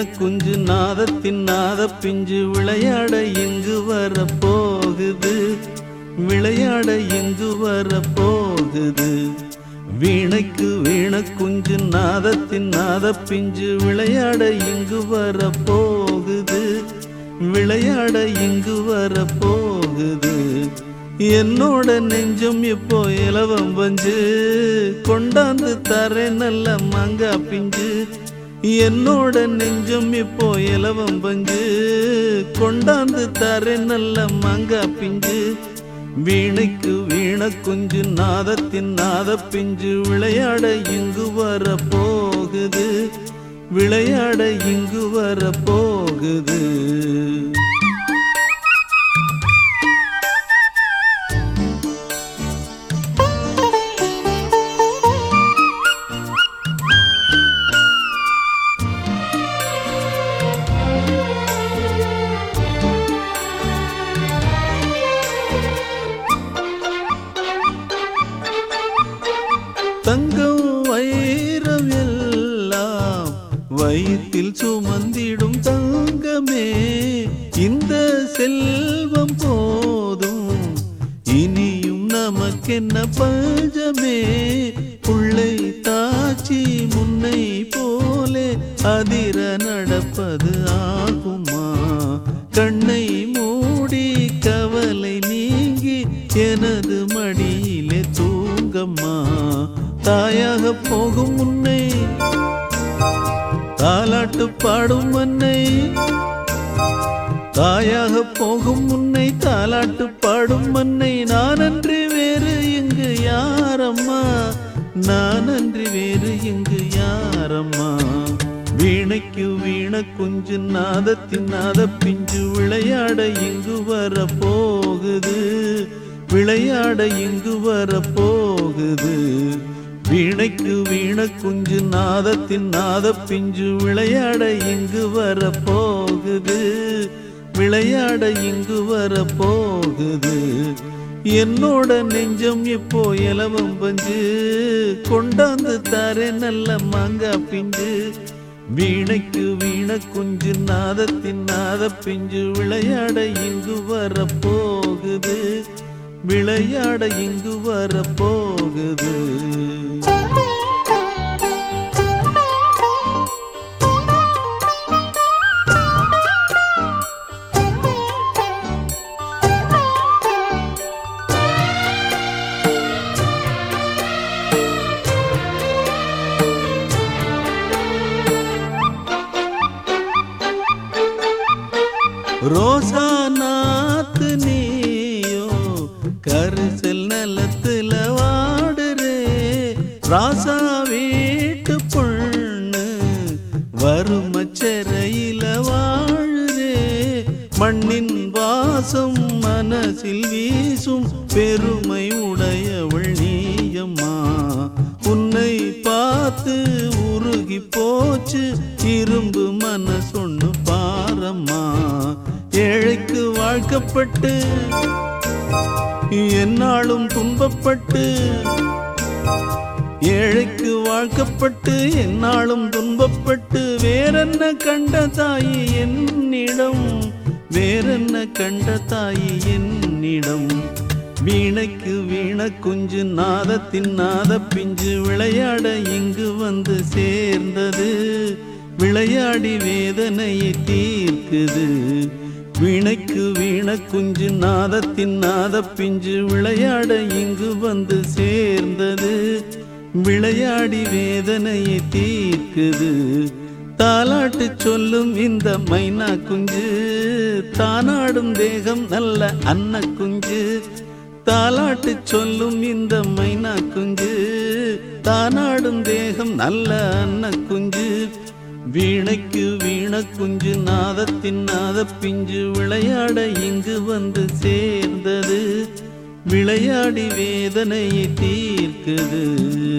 குஞ்சு நாதத்தின் நாத பிஞ்சு விளையாட எங்கு வர போகுது விளையாட எங்கு வர போகுது வீணைக்கு வீண குஞ்சு நாதத்தின் நாத பிஞ்சு விளையாட எங்கு வர போகுது விளையாட இங்கு வர போகுது என்னோட நெஞ்சம் இப்போ இலவம் பஞ்சு கொண்டாந்து தரேன் நல்ல மாங்கா பிஞ்சு என்னோட நெஞ்சம் இப்போ இலவம் பஞ்சு கொண்டாந்து தரேன் நல்ல மாங்கா பிஞ்சு வீணைக்கு வீண குஞ்சு நாதத்தின் நாத பிஞ்சு விளையாட இங்கு வர போகுது விளையாட இங்கு வர போகுது தங்கம் வைரம் எல்லாம் வயிற்றில் சுமந்திடும் தங்கமே இந்த செல்வம் போதும் இனியும் நமக்கென்ன பஞ்சமே புள்ளை தாச்சி முன்னை போலே அதிர நடப்பது ஆகுமா கண்ணை மூடி கவலை நீங்கி எனது மடியிலே தூங்கம்மா தாயாக போகும் முன்னை தாலாட்டு பாடும் மன்னை தாயாக போகும் முன்னை தாலாட்டு பாடும் மன்னை நான் அன்றி வேறு இங்கு யாரம்மா நான் அன்றி வேறு இங்கு யாரம்மா வீணைக்கு வீண குஞ்சு நாதத்தின் நாத பிஞ்சு விளையாட இங்கு வர போகுது விளையாட இங்கு வர போகுது வீணைக்கு வீண குஞ்சு நாதத்தின் நாத பிஞ்சு விளையாட இங்கு வர போகுது விளையாட இங்கு வர போகுது என்னோட நெஞ்சம் இப்போ இலவம் பஞ்சு கொண்டாந்து தாரே நல்ல மாங்கா பிஞ்சு வீணைக்கு வீண குஞ்சு நாதத்தின் நாத பிஞ்சு விளையாட இங்கு வர போகுது விளையாட இங்கு வர போகுது ரோசா நாத்து நீயோ கரிசல் நிலத்துல வாடுறே ராசா வீட்டு பொண்ணு வறுமச்சரையில வாழுறே மண்ணின் வாசம் மனசில் வீசும் பெருமை உடையவள் நீயம்மா உன்னை பார்த்து உருகி போச்சு இரும்பு மனசொன்னு பாரம்மா ஏழைக்கு வாழ்க்கப்பட்டு என்னாலும் துன்பப்பட்டு ஏழைக்கு வாழ்க்கப்பட்டு என்னாலும் துன்பப்பட்டு வேறென்ன கண்ட தாயி என்னிடம் வேறென்ன கண்ட தாயி என்னிடம் வீணைக்கு வீண குஞ்சு நாதத்தின் நாத பிஞ்சு விளையாட இங்கு வந்து சேர்ந்தது விளையாடி வேதனையை தீர்க்குது வீணைக்கு வீண குஞ்சு நாதத்தின் நாத பிஞ்சு விளையாட இங்கு வந்து சேர்ந்தது விளையாடி வேதனையை தீர்க்குது தாலாட்டு சொல்லும் இந்த மைனா குஞ்சு தானாடும் தேகம் நல்ல அன்ன குஞ்சு தாலாட்டு சொல்லும் இந்த மைனா குஞ்சு தானாடும் தேகம் நல்ல அன்ன குஞ்சு வீணைக்கு வீண குஞ்சு நாதத்தின் நாத பிஞ்சு விளையாட இங்கு வந்து சேர்ந்தது விளையாடி வேதனையை தீர்க்குது